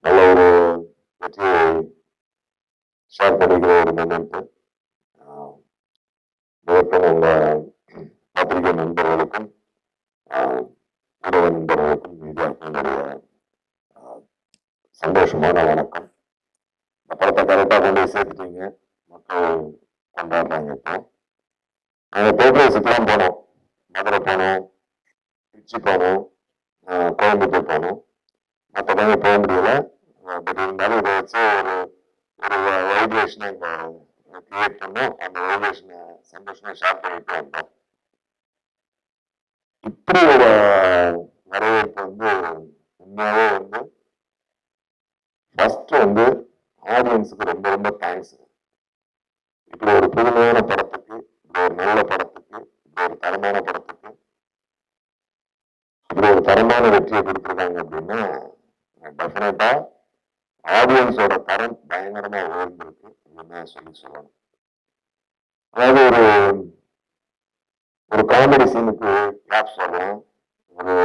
நல்ல ஒரு வெற்றியை ஷேர் பண்ணிக்கிற ஒரு மூமெண்ட் முதற்கொண்டு உங்க பத்திரிகை நண்பர்களுக்கும் ஆஹ், ஊடக நண்பர்களுக்கும் மீடியாவுக்கும் என்னுடைய ஆஹ், சந்தோஷமான வணக்கம் இந்த படத்தை கரெக்டாக கொண்டு போய் சேர்த்துட்டீங்க மக்கள் கொண்டாடுறாங்க இப்போ நாங்கள் தேர்தலுக்குலாம் போனோம் மதுரை போனோம் திருச்சி போனோம் ஆஹ், கோயம்புத்தூர் போனோம் மற்றபடி போக முடியல பட் இருந்தாலும் இதை வச்சு ஒரு ஒரு வைப்ரேஷனை இங்கே கிரியேட் பண்ணோம் அந்த வைப்ரேஷனை சந்தோஷமா ஷேர் பண்ணிட்டு வந்தோம் இப்படி ஒரு வரவேற்பு வந்து உண்மையாவே வந்து ஃபர்ஸ்ட் வந்து ஆடியன்ஸுக்கு ரொம்ப ரொம்ப தேங்க்ஸ் இப்படி ஒரு புதுமையான படத்துக்கு இப்படி ஒரு நல்ல படத்துக்கு இப்படி ஒரு தரமான படத்துக்கு இப்படி ஒரு தரமான வெற்றியை கொடுத்துருக்காங்க அப்படின்னா டெஃபினட்டா ஆடியன்ஸோட தரம் பயங்கரமா உயர்ந்திருக்கு அப்படின்னு சொல்லி சொல்லணும் அதாவது ஒரு ஒரு காமெடி சீனுக்கு கிளாப் சொல்லலாம் ஒரு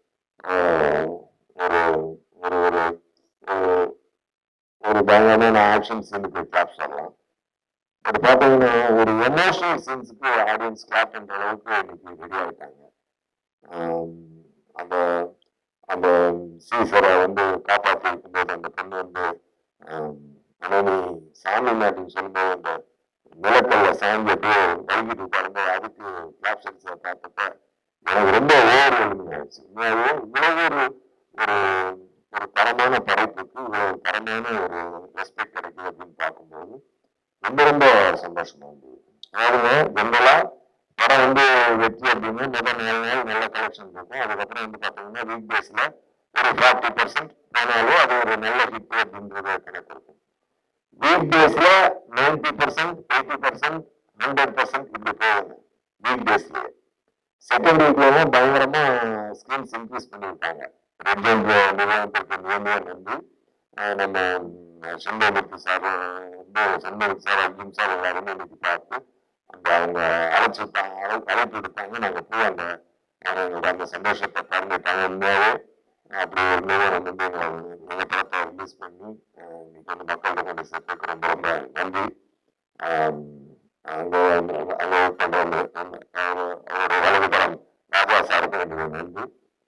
ஆஹ், ஒரு ஒரு ஒரு ஒரு- ஒரு பயங்கரமான ஆக்ஷன் சீனுக்கு கிளாப் சொல்லலாம் அது பார்த்தீங்கன்னா ஒரு எமோஷனல் சீன்ஸுக்கு ஆடியன்ஸ் கிளாப் பண்ற அளவுக்கு இன்னைக்கு ரெடி ஆயிட்டாங்க ஆம், அந்த அந்த சீசரை வந்து காப்பாற்றி இருக்கும்போது அந்த பொண்ணு வந்து ஆம், அனோனி சாமி அப்படின்னு சொல்லும்போது அந்த நிலக்கல்ல சாஞ்சி அப்படியே வலிக்கிட்டு உட்காரும்போது அதுக்கு கிளாப் சென்ஸை பார்த்தப்ப எனக்கு ரொம்ப ஓவர் ஆயிடுச்சு உண்மையாவே இவ்வளவு ஒரு ஒரு ஒரு தரமான படைப்புக்கு இவ்வளவு தரமான ஒரு ரெஸ்பெக்ட் கிடைக்குது அப்படின்னு பார்க்கும்போது ரொம்ப ரொம்ப சந்தோஷமா இருந்தது அதாவது ஜென்ரலா படம் வந்து வெற்றி அப்படின்னா முதல் நாலு நாள் நல்ல கலெக்ஷன் இருக்கும் அதுக்கப்புறம் வந்து பார்த்தீங்கன்னா வீக் டேஸ்ல ஒரு ஃபார்ட்டி பர்சன்ட் போனாலும் அது ஒரு நல்ல ஹிட் அப்படின்றத கணக்கு இருக்கும் வீக் டேஸ்ல ninety percent eighty percent hundred percent இப்படி போகுங்க வீக் டேஸ்லயே செகண்ட் வீக்லாம் பயங்கரமா ஸ்கிரீன்ஸ் இன்க்ரீஸ் பண்ணியிருக்காங்க ரெட் நிறுவனத்திற்கு முழுமையா நன்றி ஆஹ் நம்ம சண்முகமூர்த்தி சார் வந்து சண்முகமூர்த்தி சார் அர்ஜுன் சார் எல்லாருமே இன்னைக்கு பார்த்து அந்த அவங்க அழைச்சிருப்பாங்க அழை- அழைப்பு எடுத்தாங்க நாங்கள் போய் அந்த அவங்க எங்களோட அந்த சந்தோஷத்தை பகிர்ந்துட்டாங்க உண்மையாவே அப்படி ஒரு நிறுவனம் வந்து எங்களை எங்கள் படத்தை ரிலீஸ் பண்ணி ஆஹ் இன்னைக்கு வந்து மக்கள்கிட்ட கொண்டு சேர்த்துக்கு ரொம்ப ரொம்ப நன்றி ஆம், அங்க அங்க அங்க work பண்ற அந்த அந்த- அவரு- அவரோட வலது படம் ராஜா சாருக்கு என்னுடைய நன்றி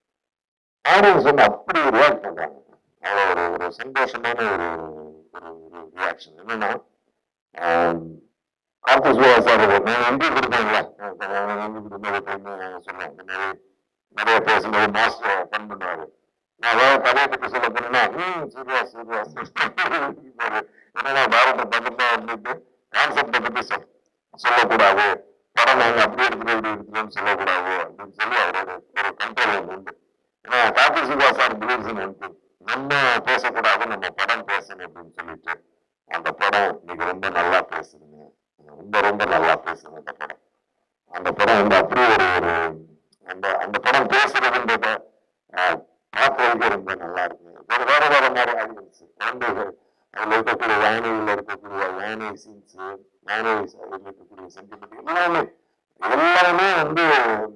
ஆடியன்ஸ் வந்து அப்படி ரியாக்ட் பண்றாங்க அவ்வளோ ஒரு ஒரு சந்தோஷமான ஒரு ஒரு ஒரு ரியாக்ஷன் என்னன்னா ஆம், கார்த்திக் சுவா சார் நான் நன்றி கொடுத்தாங்களா நன்றி கொடுத்தது சொன்னேன் இந்த மாதிரி நிறைய பேசும்போது மாஸ்டர் ஃபன் பண்ணுவாரு நான் வேற கதையை பத்தி சொல்ல போனேன்னா ம் சூர்யா சூர்யா சூர்யா என்னன்னா பாரத பக்கத்துல வந்துட்டு கான்செப்டை பத்தி சொல் சொல்லக்கூடாது படம் நாங்க அப்படி எடுத்துட்டு இப்படி எடுத்துட்டோம்னு சொல்லக்கூடாது அப்படின்னு சொல்லி அவரோட ஒரு கண்ட்ரோல் ஒன்று உண்டு ஏன்னா கார்த்திக் சுபா சார் பிலீவ்ஸ் வந்து நம்ம பேசக்கூடாது நம்ம படம் பேசணும் அப்படின்னு சொல்லிட்டு அந்த படம் இன்னைக்கு ரொம்ப நல்லா பேசுதுங்க ரொம்ப ரொம்ப நல்லா பேசுது அந்த படம் அந்த படம் வந்து அப்படி ஒரு ஒரு அந்த அந்த படம் பேசுறதுன்றத ஆஹ், பார்க்கறதுக்கு ரொம்ப நல்லா இருக்கு வேற வேற வேற மாதிரி ஆடியன்ஸ் குழந்தைகள் அதுல இருக்கக்கூடிய யானையில் இருக்கக்கூடிய யானை சீன்ஸ் யானை அதில் இருக்கக்கூடிய சென்டிமெண்ட் எல்லாமே எல்லாமே வந்து உம்,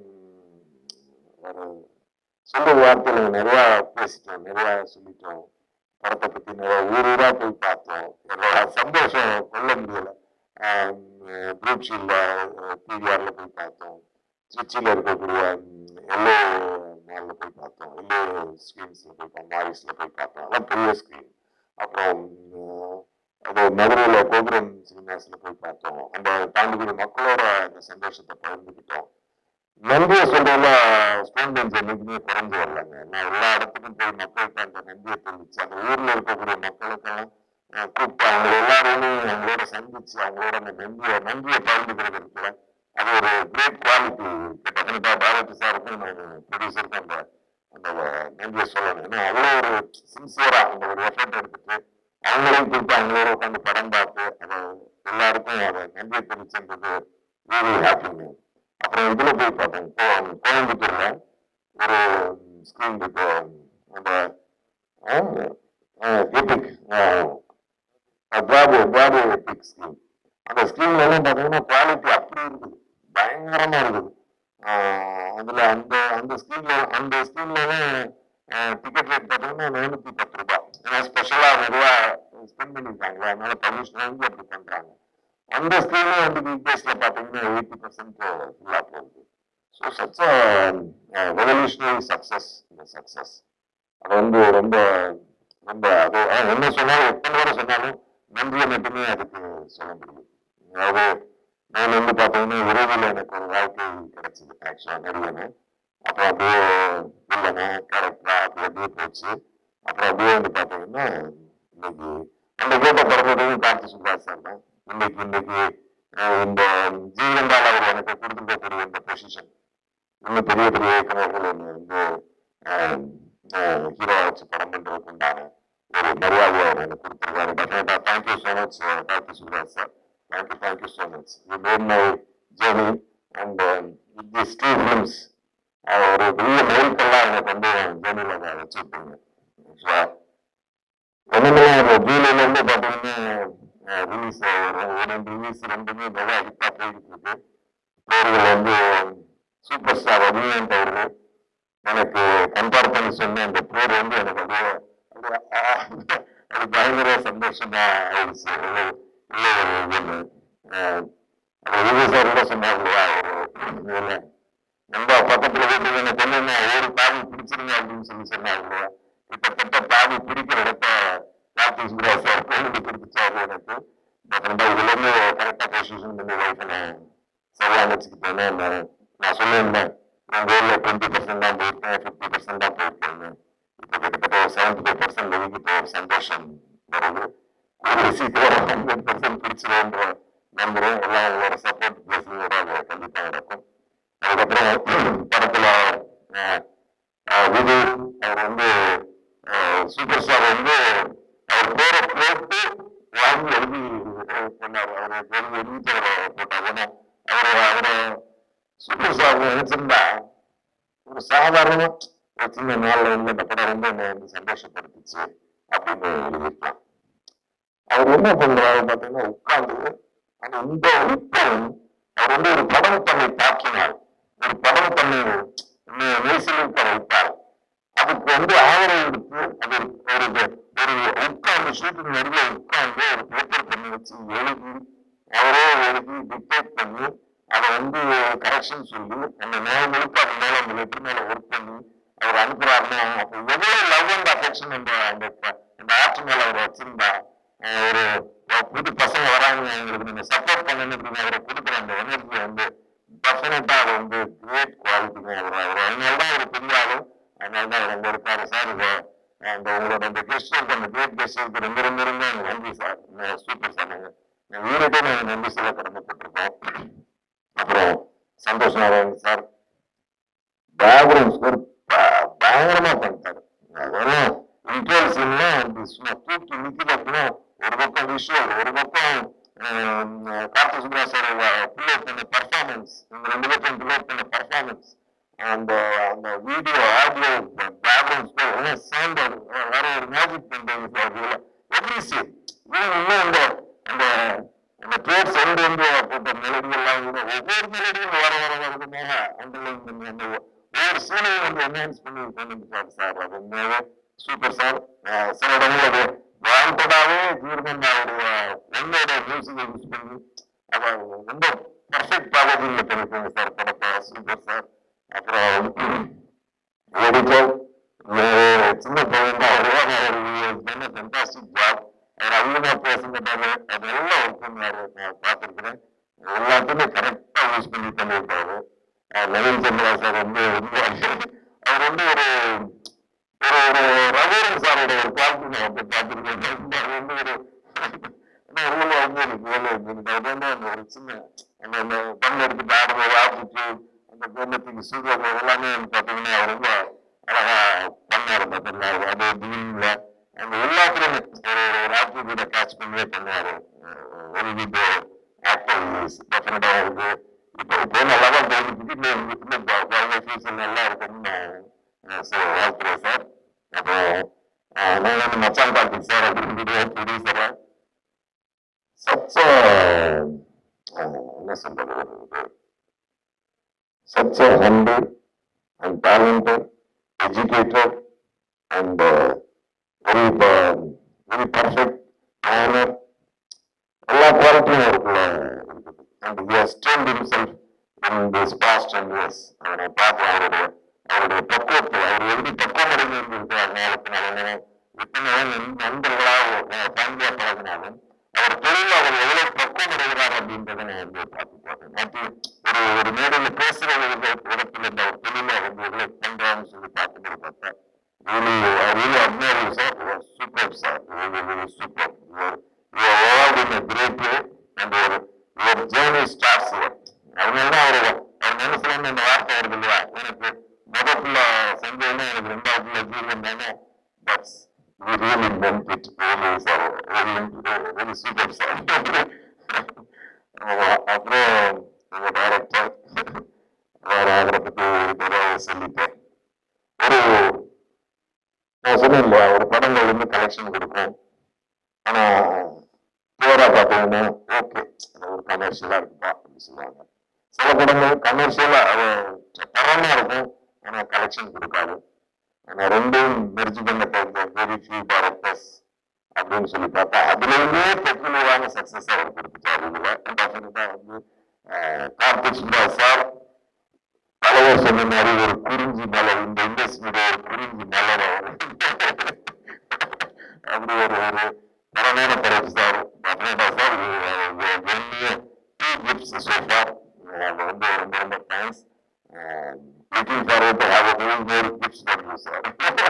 ஒரு சொல்ற வார்த்தையில நிறைய பேசிட்டோம் நிறைய சொல்லிட்டோம் படத்தை பத்தி நிறைய ஊர் ஊரா போய் பார்த்தோம் என்னோட சந்தோஷம் கொள்ள முடியல குரூப்ஷியில் பிவிஆர்ல போய் பார்த்தோம் திருச்சியில் இருக்கக்கூடிய எல்லோ மால்ல போய் பார்த்தோம் எல்லோ ஸ்க்ரீன்ஸ்ல போய் பார்த்தோம் மாரிஸ்ல போய் பார்த்தோம் அதெல்லாம் பெரிய ஸ்க்ரீன் அப்புறம் உம், அது மதுரையில கோபுரம் சினிமாஸ்ல போய் பார்த்தோம் அந்த தாண்டிக்கூடிய மக்களோட அந்த சந்தோஷத்தை பகிர்ந்துக்கிட்டோம் நன்றியை சொல்றதுல ஸ்டோன் பெஞ்ச் என்னைக்குமே குறைஞ்சு வரலங்க நான் எல்லா இடத்துக்கும் போய் மக்கள்கிட்ட அந்த நன்றியை தெரிவிச்சு அந்த ஊர்ல இருக்கக்கூடிய மக்களுக்கெல்லாம் அஹ், கூப்பிட்டு அவங்க எல்லாரையுமே அவங்களோட சந்திச்சு அவங்களோட அந்த நன்றியை நன்றியை பகிர்ந்துக்கிறது இருக்குல்ல அது ஒரு கிரேட் குவாலிட்டி டெஃபினட்டா டைரக்டர் சாருக்கும் நான் ப்ரொடியூசருக்கும் அந்த அந்த நன்றியை சொல்லணும் ஏன்னா அவ்வளோ ஒரு சின்சியரா அந்த ஒரு எஃபர்ட் எடுத்துட்டு அவங்களையும் கூப்பிட்டு அவங்களோட உட்காந்து படம் பார்த்து அதை எல்லாருக்கும் அதை நன்றியை தெரிவிச்சுன்றது வெரி ஹாப்பிங்க அப்புறம் இதுல போய் பார்த்தேன் கோ- கோயம்புத்தூர்ல ஒரு ஸ்கிரீன் இருக்கு அந்த எபிக் பிராபோ பிராபோ எபிக் ஸ்கிரீன் அந்த ஸ்கிரீன்ல எல்லாம் பார்த்தீங்கன்னா குவாலிட்டி அப்படி இருக்குது பயங்கரமா இருக்குது ஆஹ் அதுல அந்த அந்த ஸ்கிரீன்ல அந்த ஸ்கிரீன்ல டிக்கெட் ரேட் பார்த்தீங்கன்னா நானூத்தி பத்து ரூபாய் ஏன்னா ஸ்பெஷலா நிறைய ஸ்பெண்ட் பண்ணிருக்காங்களா அதனால பப்ளிஷ் வந்து அப்படி பண்றாங்க அந்த ஸ்க்ரீனும் வந்து பிக் பேஸ்ல பாத்தீங்கன்னா எயிட்டி பர்சன்ட் ஃபுல்லா போகுது ஸோ சச் ரெவல்யூஷனரி சக்சஸ் இந்த சக்சஸ் அது வந்து ரொம்ப ரொம்ப அது அஹ் என்ன சொன்னாலும் எத்தனை தடவை சொன்னாலும் நன்றியை மட்டுமே அதுக்கு சொல்ல முடியும் அதாவது நான் வந்து பார்த்தீங்கன்னா விரைவில் எனக்கு ஒரு வாழ்க்கை கிடைச்சது ஆக்சுவலாக நடிகனு அப்புறம் அப்படியே இல்லைனா கேரக்டரா அப்படி அப்படியே போச்சு அப்புறம் அப்படியே வந்து பார்த்தீங்கன்னா இன்னைக்கு அந்த கேட்ட பிறந்ததும் கார்த்தி சுப்ராஜ் சார் தான் இன்னைக்கு இன்னைக்கு அஹ் இந்த ஜீவன்டால் அவர் எனக்கு கொடுத்துருக்கக்கூடிய இந்த பொசிஷன் இன்னும் பெரிய பெரிய இயக்குநர்கள் என்னை வந்து ஹீரோ வச்சு படம் பண்றதுக்கு உண்டான ஒரு மரியாதையை அவர் எனக்கு கொடுத்துருக்காரு டெஃபினட்டா thank you so much Karthi Subraj sir thank you thank you so much you made my journey and this two films ஒரு பெரிய மைல்கல்லாம் எனக்கு வந்து ஜேர்னியில் வச்சு விட்டீங்க ஆக்சுவலா ஒண்ணுமே அந்த ஜூலைல இருந்து பாத்தீங்கன்னா ரிலீஸ் ஒரு ரெண்டு ரிலீஸ் ரெண்டுமே மெகா ஹிட்டா போயிட்டு இருக்கு பேர்கள் வந்து சூப்பர் ஸ்டார் ரஜினிகாந்த் அவர்கள் எனக்கு கம்பேர் பண்ணி சொன்ன அந்த பேர் வந்து எனக்கு அப்படியே அப்படியே ஆ, அது பயங்கர சந்தோஷமா ஆயிடுச்சு இல்லை இல்லை ஒரு இது அஹ், அது விஜய் சார் கூட சொன்னார் இல்லையா ஒரு இதுல நம்ம பக்கத்துல வீட்டுக்கு எனக்கு என்னென்ன ஒரு பாவி பிடிச்சிருங்க அப்படின்னு சொல்லி சொன்னாங்க இல்லையா கிட்டத்தட்ட பாவி பிடிக்கிற இடத்த கார்த்திக் சுப்ராஜ் சார் கோவிலுக்கு கொடுத்துச்சாரு எனக்கு பட் நம்ம இதுல இருந்து கரெக்டா பொசிஷன் பண்ணி லைஃப் நான் சரியா வச்சுக்கிட்டேன்னு நான் நான் சொல்லியிருந்தேன் எங்க ஊர்ல டுவெண்ட்டி பர்சன்ட் தான் போயிருக்கேன் ஃபிஃப்டி பர்சன்ட் தான் போயிருக்கேன் இப்போ கிட்டத்தட்ட ஒரு செவன்டி ஃபைவ் பர்சன்ட் இப்போ ஒரு சந்தோஷம் வருது ஒரு சீக்கிரம் ஹண்ட்ரட் பர்சன்ட் பிடிச்சிருன்ற நம்புறேன் எல்லாம் உங்களோட சப்போர்ட் பிளஸிங்கோட அது கண்டிப்பா நடக்கும் அதுக்கப்புறம் படத்துல அஹ், அஹ், விஜய் அவர் வந்து சூப்பர் ஸ்டார் வந்து அவர் பேரை போட்டு வாங்கி எழுதி அஹ், பண்ணார் அவர் எழுதி எழுதி அவரை போட்டார் ஏன்னா அவர் அவரை சூப்பர் ஸ்டார் நினைச்சிருந்தா ஒரு சாதாரண ஒரு சின்ன நாள்ல வந்து அந்த படம் வந்து என்னை வந்து சந்தோஷப்படுத்துச்சு அப்படின்னு எழுதியிருக்கலாம் அவர் என்ன பண்றாரு பாத்தீங்கன்னா உட்கார்ந்து அந்த இந்த உட்பம் அவர் வந்து ஒரு படம் தன்னை தாக்கினார் ஒரு படம் தன்னை நேசிலிருக்க வைத்தார் அதுக்கு வந்து ஆதரவு எடுத்து அது ஒரு ஒரு ஒரு உட்கார்ந்து ஷூட்டிங் நடுவே உட்கார்ந்து ஒரு பேப்பர் பண்ணி வச்சு எழுதி அவரே எழுதி டிக்டேட் பண்ணி அதை வந்து கரெக்ஷன் சொல்லி அந்த நேரங்களுக்கு அது மேல அந்த லெட்டர் மேல ஒர்க் பண்ணி அவர் அனுப்புறாருன்னா அப்போ எவ்வளவு லவ் அண்ட் அஃபெக்ஷன் அந்த அந்த அந்த ஆர்ட் மேல அவர் வச்சிருந்தா அஹ் ஒரு ஒரு புது பசங்க வராங்க அவங்களுக்கு நீங்க சப்போர்ட் பண்ணணும் அப்படின்னு அவரை கொடுக்குற அந்த எனர்ஜி வந்து டெஃபினட்டா அது வந்து கிரேட் குவாலிட்டிங்க அவர் அவர் அதனாலதான் ஒரு பெரிய ஆளு அதனாலதான் அவர் அங்க இருக்காரு சார் இது அந்த உங்களோட அந்த கெஸ்டருக்கு அந்த கிரேட் கெஸ்டருக்கு ரொம்ப ரொம்ப ரொம்ப எனக்கு நன்றி சார் சூப்பர் சார் நாங்க எங்க யூனிட்டே நாங்க நன்றி சொல்ல கடமைப்பட்டிருக்கோம் அப்புறம் Santhosh Narayan sir background score பயங்கரமா பண்ணிட்டாரு அதெல்லாம் இன்டர்வல் சீன்ல சும்மா தூக்கி நிக்குது அப்படின்னா ஒரு பக்கம் விஷுவல் ஒரு பக்கம் கார்த்தி சுப்ரா சார் பிள்ளை பண்ண பர்ஃபார்மன்ஸ் இந்த ரெண்டு பேரும் பிள்ளை பண்ண பர்ஃபார்மன்ஸ் அந்த அந்த வீடியோ ஆடியோ பேக்ரவுண்ட் ஸ்கோர் எல்லாம் சவுண்ட் வேற ஒரு மேஜிக் பண்றாங்க சார் எவ்ரி சீன் இன்னும் அந்த அந்த அந்த பேர் சென்று வந்து போட்ட மெலடி எல்லாம் கூட ஒவ்வொரு மெலடியும் வர வர வரதுமாக அண்டர்லைன் பண்ணி அந்த ஒவ்வொரு சீனையும் வந்து என்ஹான்ஸ் பண்ணி கொண்டு வந்துட்டாரு சார் அது உண்மையாவே சூப்பர் சார் சில இடங்கள் அது வாண்டடாவே ஜீர்மன்னாவுடைய ஒன்னோட மியூசிக்கை யூஸ் பண்ணி அதை ரொம்ப பர்ஃபெக்ட் பேக்கேஜிங்ல பண்ணிருக்காங்க சார் படத்தை சூப்பர் சார் அப்புறம் எடிட்டர் சின்ன பையன் தான் அவர் பண்ண ஃபென்டாஸ்டிக் ஜாப் அவர் அதிகமா பேசுகிறாரு அதெல்லாம் ஒர்க் பண்ணாரு நான் பார்த்துருக்கிறேன் எல்லாத்தையுமே கரெக்டா யூஸ் பண்ணி பண்ணியிருக்காரு அஹ் நவீன் சந்திரா சார் வந்து ரொம்ப அவர் வந்து ஒரு ஒரு ஒரு ரகுவரன் சாரோட ஒரு குவாலிட்டி நான் வந்து பார்த்துருக்கேன் அவர் வந்து ஒரு ஆனா உள்ள வந்து எனக்கு வேலை இருந்தது அது வந்து அந்த ஒரு சின்ன அந்த அந்த பண்ண எடுத்து ஆடுற ஆட்டிடியூட் அந்த கோமத்துக்கு சூரியன் எல்லாமே வந்து பார்த்தீங்கன்னா அவர் ரொம்ப அழகா பண்ணாரு பார்த்தீங்களா அது டீம்ல அந்த எல்லாத்துலயுமே ஒரு ஒரு ஆட்டிடியூட கேட்ச் பண்ணியே பண்ணுவாரு வெரி குட் ஆக்டர் டெஃபினட்டா இருக்கு இப்போ இப்போ நல்லா தான் போயிட்டு இன்னும் இன்னும் குழந்தை ஃபியூச்சர் நல்லா இருக்குன்னு நான் சரி வாழ்த்துறேன் சார் அப்புறம் அஹ் நான் வந்து மச்சான் கார்த்திக் சார் அப்படின்னு ப்ரொடியூசரா சச்ச என்ன சொல்றது such a humble and talented educated and very very perfect honour எல்லா குவாலிட்டியும் அவருக்குள்ள இருக்குது and he has trained himself in this past ten years அவரை பார்த்து அவருடைய அவருடைய பக்குவத்தை அவர் எப்படி பக்குவம் அடைந்து இருந்திருக்கிறார் நேரத்தினால எத்தனை நண்பர்களாக ஃபேமிலியா பழகினாலும் அவர் தொழில் அவர் எவ்வளவு பக்குவம் அடைகிறார் அப்படின்றத நான் வந்து பார்த்து பார்த்தேன் நேற்று ஒரு ஒரு மேடையில் பேசுகிற ஒரு இடத்துல இந்த ஒரு தொழிலை வந்து எவ்வளவு பண்றான்னு சொல்லி பார்க்கும்போது பார்த்தா really, I really admire you, sir. You are superb, sir. Really, really superb. You are, you are evolved in a great way, and your, your journey starts here. அதனால தான் அவர் அவர் மனசுல இருந்து அந்த வார்த்தை வருது இல்லையா எனக்கு முத பிள்ளை சஞ்சய்னா எனக்கு ரெண்டாவது பிள்ளை ஜீவன் தானே but we really meant it really sir very super sir அப்புறம் உங்க டைரக்டர் அவர் அவரை பற்றி ஒரு தடவை சொல்லிட்டேன் ஒரு நான் சொன்னேன் இல்லையா ஒரு படங்கள் வந்து கலெக்ஷன் கொடுக்கும் ஆனா கிளியரா பார்த்தீங்கன்னா ஓகே ஒரு கமர்ஷியலா இருக்குப்பா அப்படின்னு சொல்லுவாங்க சில படங்கள் கமர்ஷியலா தரமா இருக்கும் ஆனா கலெக்ஷன் கொடுக்காது ஆனா ரெண்டும் மெர்ஜ் பண்ண தெரிஞ்ச வெரி ஃபியூ டேரக்டர்ஸ் அப்படின்னு சொல்லி பார்த்தா அதுலேருந்தே பெக்குலரான சக்சஸ் அவர் கொடுத்துட்டாரு இதுல டெஃபினட்டா வந்து அஹ், கார்த்திக் சுப்ராஜ் சார் தலைவர் சொன்ன மாதிரி ஒரு குறிஞ்சி மலர் இந்த இண்டஸ்ட்ரியோட ஒரு குறிஞ்சி மலர் அவர் அப்படி ஒரு ஒரு தரமான படைப்பு சார் டெஃபினட்டா சார் டூ கிஃப்ட்ஸ் சோஃபார் அது வந்து ரொம்ப ரொம்ப thanks looking forward to have a more gifts from you sir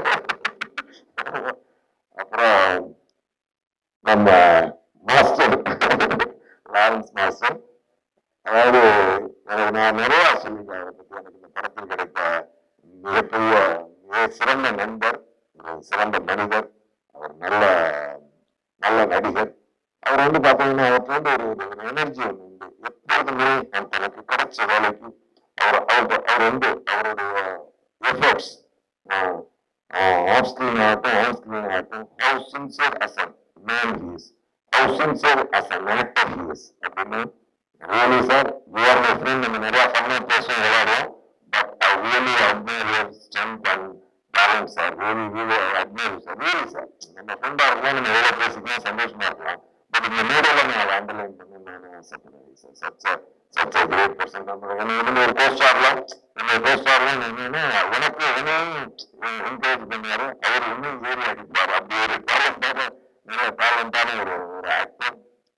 அப்புறம் நம்ம மாஸ்டர் லாரன்ஸ் மாஸ்டர் அதாவது எனக்கு நான் நிறைய சொல்லியிருக்கேன் அவரை பத்தி எனக்கு இந்த படத்தில் கிடைத்த மிகப்பெரிய மிக சிறந்த நண்பர் ஒரு சிறந்த மனிதர் அவர் நல்ல நல்ல நடிகர் அவர் வந்து பார்த்தீங்கன்னா அவருக்கு வந்து ஒரு ஒரு எனர்ஜி ஒன்று உண்டு எப்போதுமே அவர் தனக்கு கிடைச்ச வேலைக்கு அவர் அவர் அவர் வந்து அவருடைய எஃபர்ட்ஸ் ஆஃப் ஸ்கிரீன் ஆகட்டும் ஆன் ஸ்கிரீன் ஆகட்டும் how sincere as a man he's how sincere as a actor he's அப்படின்னு really sir you are my friend நம்ம நிறைய ஃபன்னா பேசுவோம் விளையாடுவோம் but I really admire your strength and talent sir really really admire sir really sir நம்ம ஃப்ரெண்டாக இருக்கலாம் நம்ம எவ்வளோ பேசிக்கலாம் சந்தோஷமா இருக்கலாம் பட் இந்த மேடையில் நான் அதை அண்டர்லைன் பண்ணி நான் ஆசைப்படுறேன் சார் சச்ச சச்ச கிரேட் பர்சன் நம்ம என்ன ஒரு கோஸ்டார்லாம் நம்ம கோஸ்டார்லாம் என்னன்னா உனக்கு என்னையும் என்கரேஜ் பண்ணுவாரு அவர் இன்னும் ஏறி அடிப்பார் அப்படி ஒரு டேலண்டான நல்ல டேலண்டான ஒரு ஒரு ஆக்டர்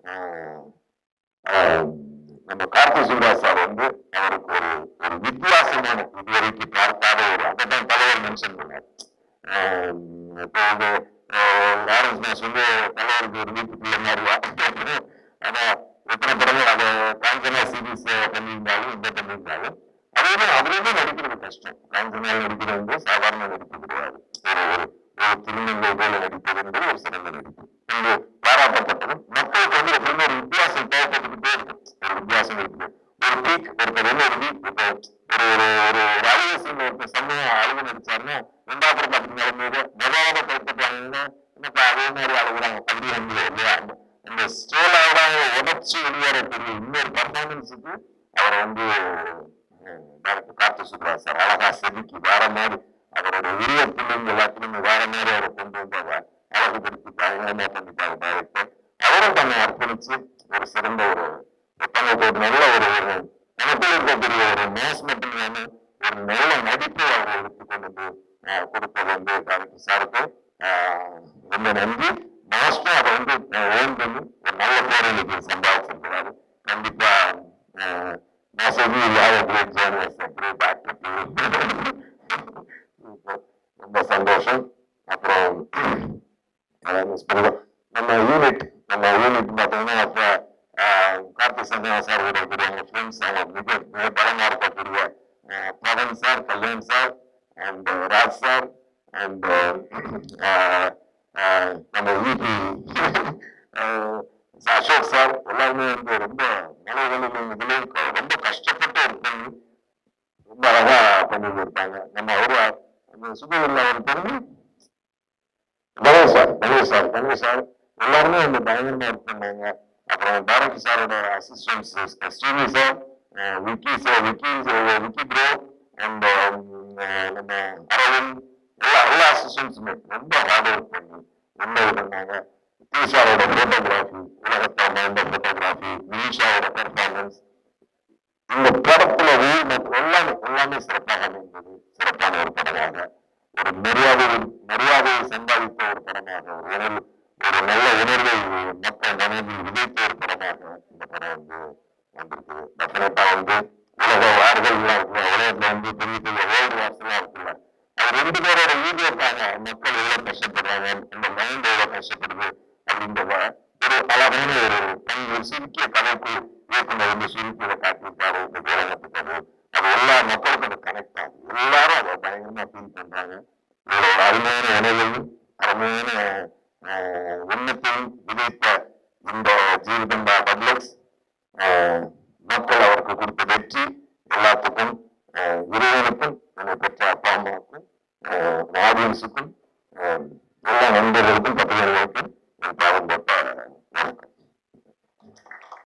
நம்ம கார்த்தி சுப்ராஜ் சார் வந்து அவருக்கு ஒரு ஒரு வித்தியாசமான இதுவரைக்கும் பார்க்காத ஒரு அதான் தலைவர் மென்ஷன் பண்ணார் ஆஹ் இப்போ வந்து லாரன்ஸ் நான் சொல்லி தலைவருக்கு ஒரு வீட்டுக்குள்ள மாதிரியா ஆனா எத்தனை படங்கள் அதை காஞ்சனா சீரீஸ் பண்ணியிருந்தாலும் இந்த பண்ணியிருந்தாலும் அதுவுமே அதுலேயுமே நடிக்கிறது கஷ்டம் காஞ்சனால் நடிக்கிறது வந்து சாதாரண நடிப்பு கிடையாது ஒரு ஒரு ஒரு திருநங்கை போல நடிப்பது என்பது ஒரு சிறந்த நடிப்பு என்று பாராட்டப்பட்டதும் மக்களுக்கு வந்து எப்பவுமே ஒரு வித்தியாசம் தேவைப்பட்டுக்கிட்டே இருக்கும் ஒரு வித்தியாசம் இருக்குது ஒரு பீக் ஒருத்தர் வந்து ஒரு வீக் இப்போ ஒரு ஒரு ஒரு ஒரு அழிவு சீன் ஒருத்தர் சமயம் அழிவு நடிச்சாருன்னா ரெண்டாவது பார்த்தீங்கன்னா போது முதலாவது கைப்பற்றாங்கன்னா எனக்கு அதே மாதிரி அழுகுறாங்க பள்ளி வந்து இல்லையா அந்த அந்த ஸ்டோலாவோட உடச்சி வெளியேறக்கூடிய இன்னொரு பர்ஃபார்மன்ஸுக்கு அவரை வந்து டாக்டர் கார்த்தி சுப்ராஜ் சார் அழகா செதுக்கி வேற மாதிரி அவரோட உருவத்திலும் எல்லாத்திலுமே வேற மாதிரி அவரை கொண்டு வந்தாங்க அழகுபடுத்தி பயங்கரமா பண்ணிட்டாரு டைரக்டர் அவரும் தன்னை அர்ப்பணிச்சு ஒரு சிறந்த ஒரு தனக்கு ஒரு நல்ல ஒரு ஒரு தனக்குள் இருக்கக்கூடிய ஒரு மேஸ் மட்டும் இல்லாம ஒரு நல்ல நடிப்பை அவர் எடுத்துக்கொண்டு வந்து ஆஹ், கொடுத்தது வந்து டைரக்டர் சாருக்கு ஆஹ், ரொம்ப நன்றி மாஸ்டர் அதை வந்து ஓன் பண்ணி ஒரு நல்ல பேர் இன்னைக்கு சம்பாதிச்சிருக்கிறாரு கண்டிப்பா ஆஹ், நான் சொல்லி இல்லாத கிரேட் ஜேர்னலிஸ்ட் கிரேட் ஆக்டர் ரொம்ப சந்தோஷம் அப்புறம் அஹ் miss பண்ணுவோம். நம்ம யூனிட் நம்ம யூனிட் பார்த்தோம்னா அப்போ கார்த்தி சந்திரா சார் கூட கூடிய அவங்க ஃப்ரெண்ட்ஸ் அவங்க மிக மிக பலமா இருக்கக்கூடிய அஹ், Pavan sir Kalyan sir and Raj sir and நம்ம யூபி அசோக் சார் எல்லாருமே வந்து ரொம்ப மலைகளிலும் இதுலையும் க- ரொம்ப கஷ்டப்பட்டு ஒரு பண்ணி ரொம்ப அழகா பண்ணி கொடுத்தாங்க நம்ம அவரு அந்த சுகவில்லை அவர் பண்ணி Ganesh sir Ganesh sir Ganesh sir எல்லாருமே வந்து பயங்கரமா ஒர்க் பண்ணாங்க அப்புறம் டைரக்டர் சாரோட assistants Srini sir Vicky sir Vicky Vicky bro and நம்ம அரவிந்த் எல்லா எல்லா அசிஸ்டன்ஸுமே ரொம்ப ஹார்ட் ஒர்க் பண்ணி ரொம்ப இது பண்ணாங்க தீஷாவோட போட்டோகிராஃபி உலகத்தை மறந்த போட்டோகிராஃபி நிமிஷாவோட பெர்ஃபார்மன்ஸ் இந்த படத்துல உயிர் எல்லாமே எல்லாமே சிறப்பாக அமைந்தது சிறப்பான ஒரு படமாக ஒரு மரியாதை மரியாதையை சம்பாதித்த ஒரு படமாக ஒரு உணர்வு ஒரு நல்ல உணர்வை மக்கள் மனதில் விதைத்த ஒரு படமாக இந்த படம் வந்து வந்திருக்கு டெஃபினட்டா வந்து உலக வார்கள் எல்லாம் இருக்குல்ல உலகத்துல வந்து பெரிய பெரிய வேர்ல்டு வார்ஸ் எல்லாம் இருக்குல்ல அது ரெண்டு பேரோட ஈடுபாங்க மக்கள் எவ்வளவு கஷ்டப்படுறாங்க இந்த மைண்ட் எவ்வளவு கஷ்டப்படுது அப்படின்றத ஒரு அழகான ஒரு தன் சிரிக்கிய கதைக்கு இயக்குனர் வந்து சுருக்கியில காட்டியிருக்காரு இந்த உலகத்துக்கு அது அது எல்லா மக்களுக்கும் அது கனெக்ட் ஆகுது எல்லாரும் அதை பயங்கரமா ஃபீல் பண்றாங்க இதோட ஒரு அருமையான உணவையும் அருமையான ஆஹ், எண்ணத்தையும் விதைத்த இந்த ஜீவிதம்பா பப்ளிக்ஸ் மக்கள் அவருக்கு கொடுத்த வெற்றி எல்லாத்துக்கும் ஆஹ், இறைவனுக்கும் என்னை பெற்ற அப்பா அம்மாவுக்கும் ஆடியன்ஸுக்கும் எல்லா நண்பர்களுக்கும் பத்திரிகைகளுக்கும் என் பாவம் போட்ட வணக்கம்